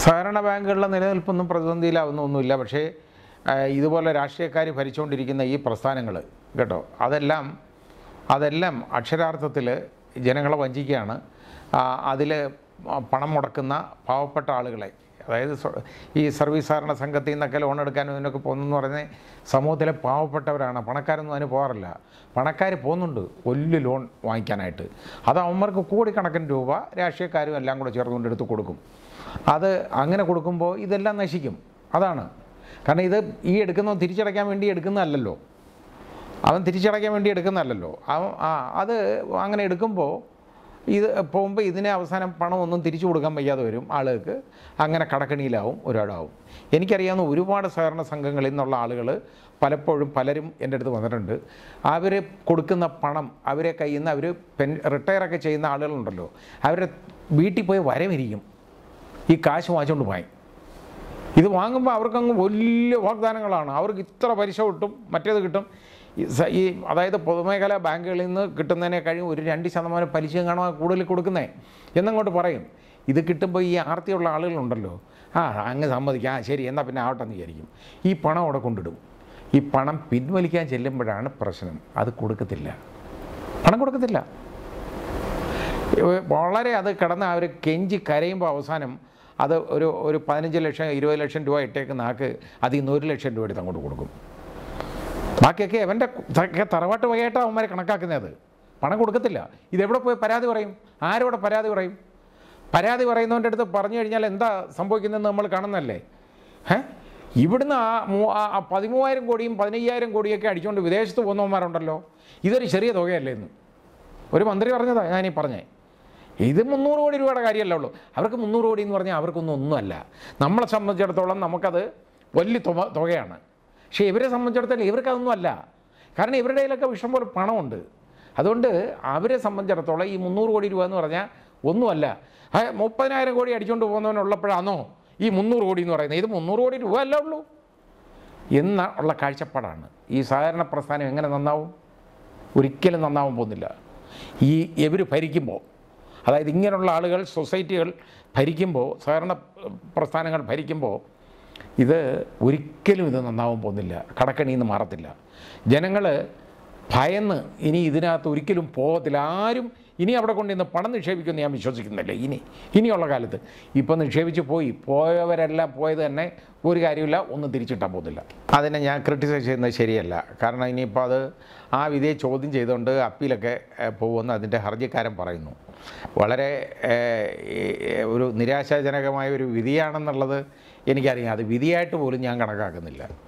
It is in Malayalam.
സഹകരണ ബാങ്കുകളുടെ നിലനിൽപ്പൊന്നും പ്രതിസന്ധിയിലാവുന്നൊന്നുമില്ല പക്ഷേ ആ, ഇതുപോലെ രാഷ്ട്രീയക്കാർ ഭരിച്ചുകൊണ്ടിരിക്കുന്ന ഈ പ്രസ്ഥാനങ്ങൾ കേട്ടോ അതെല്ലാം അതെല്ലാം അക്ഷരാർത്ഥത്തിൽ ജനങ്ങളെ വഞ്ചിക്കുകയാണ് അതിൽ പണം മുടക്കുന്ന പാവപ്പെട്ട ആളുകളെ അതായത് സ്വ- ഈ സർവീസ് സഹകരണ സംഘത്തിൽ നിന്നൊക്കെ ലോൺ എടുക്കാനും ഇതിനൊക്കെ പോകുന്നെന്ന് പറയുന്നത് സമൂഹത്തിലെ പാവപ്പെട്ടവരാണ് പണക്കാരൊന്നും അതിന് പോകാറില്ല പണക്കാർ പോകുന്നുണ്ട് വലിയ ലോൺ വാങ്ങിക്കാനായിട്ട് അത് അവന്മാർക്ക് കോടിക്കണക്കിന് രൂപ രാഷ്ട്രീയക്കാരും എല്ലാം കൂടെ ചേർന്നുകൊണ്ട് എടുത്ത് കൊടുക്കും അത് അങ്ങനെ കൊടുക്കുമ്പോൾ ഇതെല്ലാം നശിക്കും അതാണ് കാരണം ഇത് ഈ എടുക്കുന്നവൻ തിരിച്ചടയ്ക്കാൻ വേണ്ടി എടുക്കുന്നതല്ലല്ലോ അവൻ തിരിച്ചടയ്ക്കാൻ വേണ്ടി എടുക്കുന്നതല്ലല്ലോ അവൻ ആ അത് അങ്ങനെ എടുക്കുമ്പോൾ ഇത് പോകുമ്പോൾ ഇതിനെ അവസാനം പണമൊന്നും തിരിച്ചു കൊടുക്കാൻ വയ്യാതെ വരും ആളുകൾക്ക് അങ്ങനെ കടക്കണിയിലാവും ഒരാളാവും എനിക്കറിയാവുന്ന ഒരുപാട് സഹകരണ സംഘങ്ങളിൽ നിന്നുള്ള ആളുകൾ പലപ്പോഴും പലരും എൻ്റെ അടുത്ത് വന്നിട്ടുണ്ട് അവർ കൊടുക്കുന്ന പണം അവരെ കയ്യിൽ നിന്ന് അവർ പെൻ റിട്ടയറൊക്കെ ചെയ്യുന്ന ആളുകളുണ്ടല്ലോ അവരെ വീട്ടിൽ പോയി വരവിരിക്കും ഈ കാശ് വാങ്ങിച്ചുകൊണ്ട് പോയി ഇത് വാങ്ങുമ്പോൾ അവർക്കങ്ങ് വലിയ വാഗ്ദാനങ്ങളാണ് അവർക്ക് ഇത്ര പലിശ കിട്ടും മറ്റേത് കിട്ടും ഈ സ- ഈ അതായത് പൊതുമേഖലാ ബാങ്കുകളിൽ നിന്ന് കിട്ടുന്നതിനെ കഴിയും ഒരു രണ്ട് ശതമാനം പലിശയും കാണാൻ കൂടുതൽ കൊടുക്കുന്നേ എന്നങ്ങോട്ട് പറയും ഇത് കിട്ടുമ്പോൾ ഈ ആർത്തിയുള്ള ആളുകളുണ്ടല്ലോ ആ അങ്ങ് സമ്മതിക്കാം ആ ശരി എന്നാൽ പിന്നെ ആവട്ടെ എന്ന് വിചാരിക്കും ഈ പണം അവിടെ കൊണ്ടിടും ഈ പണം പിൻവലിക്കാൻ ചെല്ലുമ്പോഴാണ് പ്രശ്നം അത് കൊടുക്കത്തില്ല പണം കൊടുക്കത്തില്ല വളരെ അത് കിടന്ന് അവർ കെഞ്ചി കരയുമ്പോൾ അവസാനം അത് ഒരു ഒരു പതിനഞ്ച് ലക്ഷം ഇരുപത് ലക്ഷം രൂപ ഇട്ടേക്കുന്ന ആൾക്ക് അതിൽ നിന്ന് ഒരു ലക്ഷം രൂപ എടുത്ത് അങ്ങോട്ട് കൊടുക്കും ബാക്കിയൊക്കെ അവൻ്റെ ത- തറവാട്ട് വകയായിട്ടാണ് അവന്മാരെ കണക്കാക്കുന്നത് പണം കൊടുക്കത്തില്ല ഇതെവിടെ പോയി പരാതി പറയും ആരോടെ പരാതി പറയും പരാതി പറയുന്നവൻ്റെ അടുത്ത് പറഞ്ഞു കഴിഞ്ഞാൽ എന്താ സംഭവിക്കുന്നതെന്ന് നമ്മൾ കാണുന്നതല്ലേ ഏ ഇവിടുന്ന് ആ മൂ- ആ- ആ പതിമൂവായിരം കോടിയും പതിനയ്യായിരം കോടിയൊക്കെ അടിച്ചുകൊണ്ട് വിദേശത്ത് പോകുന്നവന്മാരുണ്ടല്ലോ ഇതൊരു ചെറിയ തുകയല്ലേ എന്ന് ഒരു മന്ത്രി പറഞ്ഞതാ ഞാനീ പറഞ്ഞേ ഇത് മുന്നൂറ് കോടി രൂപയുടെ കാര്യമല്ലേ ഉള്ളൂ അവർക്ക് മുന്നൂറ് കോടി എന്ന് പറഞ്ഞാൽ അവർക്കൊന്നും ഒന്നുമല്ല നമ്മളെ സംബന്ധിച്ചിടത്തോളം നമുക്കത് വലിയ തുക തുകയാണ് പക്ഷേ ഇവരെ സംബന്ധിച്ചിടത്തോളം ഇവർക്കതൊന്നും അല്ല കാരണം ഇവരുടെ കയ്യിലൊക്കെ ഇഷ്ടം പോലെ പണമുണ്ട് അതുകൊണ്ട് അവരെ സംബന്ധിച്ചിടത്തോളം ഈ മുന്നൂറ് കോടി രൂപ എന്ന് പറഞ്ഞാൽ ഒന്നുമല്ല ആ മുപ്പതിനായിരം കോടി അടിച്ചുകൊണ്ട് പോകുന്നവനുള്ളപ്പോഴാണോ ഈ മുന്നൂറ് കോടി എന്ന് പറയുന്നത് ഇത് മുന്നൂറ് കോടി രൂപ അല്ല ഉള്ളൂ എന്ന ഉള്ള കാഴ്ചപ്പാടാണ് ഈ സഹകരണ പ്രസ്ഥാനം എങ്ങനെ നന്നാവും ഒരിക്കലും നന്നാവാൻ പോകുന്നില്ല ഈ ഇവർ ഭരിക്കുമ്പോൾ അതായത് ഇങ്ങനെയുള്ള ആളുകൾ സൊസൈറ്റികൾ ഭരിക്കുമ്പോൾ സഹകരണ പ്രസ്ഥാനങ്ങൾ ഭരിക്കുമ്പോൾ ഇത് ഒരിക്കലും ഇത് നന്നാവാൻ പോകുന്നില്ല കടക്കണിയിൽ നിന്ന് മാറത്തില്ല ജനങ്ങൾ ഭയന്ന് ഇനി ഇതിനകത്ത് ഒരിക്കലും പോകത്തില്ല ആരും ഇനി അവിടെ കൊണ്ട് ഇന്ന് പണം നിക്ഷേപിക്കുമെന്ന് ഞാൻ വിശ്വസിക്കുന്നില്ല ഇനി ഇനിയുള്ള കാലത്ത് ഇപ്പം നിക്ഷേപിച്ച് പോയി പോയവരെല്ലാം പോയത് തന്നെ ഒരു കാര്യമില്ല ഒന്നും തിരിച്ചിട്ടാൻ പോകുന്നില്ല അതിനെ ഞാൻ ക്രിട്ടിസൈസ് ചെയ്യുന്നത് ശരിയല്ല കാരണം ഇനിയിപ്പോൾ അത് ആ വിധിയെ ചോദ്യം ചെയ്തുകൊണ്ട് അപ്പീലൊക്കെ ഏഹ്, പോകുമെന്ന് അതിൻ്റെ ഹർജിക്കാരൻ പറയുന്നു വളരെ ഏഹ്, ഈ- ഒരു നിരാശാജനകമായ ഒരു വിധിയാണെന്നുള്ളത് എനിക്കറിയാം അത് വിധിയായിട്ട് പോലും ഞാൻ കണക്കാക്കുന്നില്ല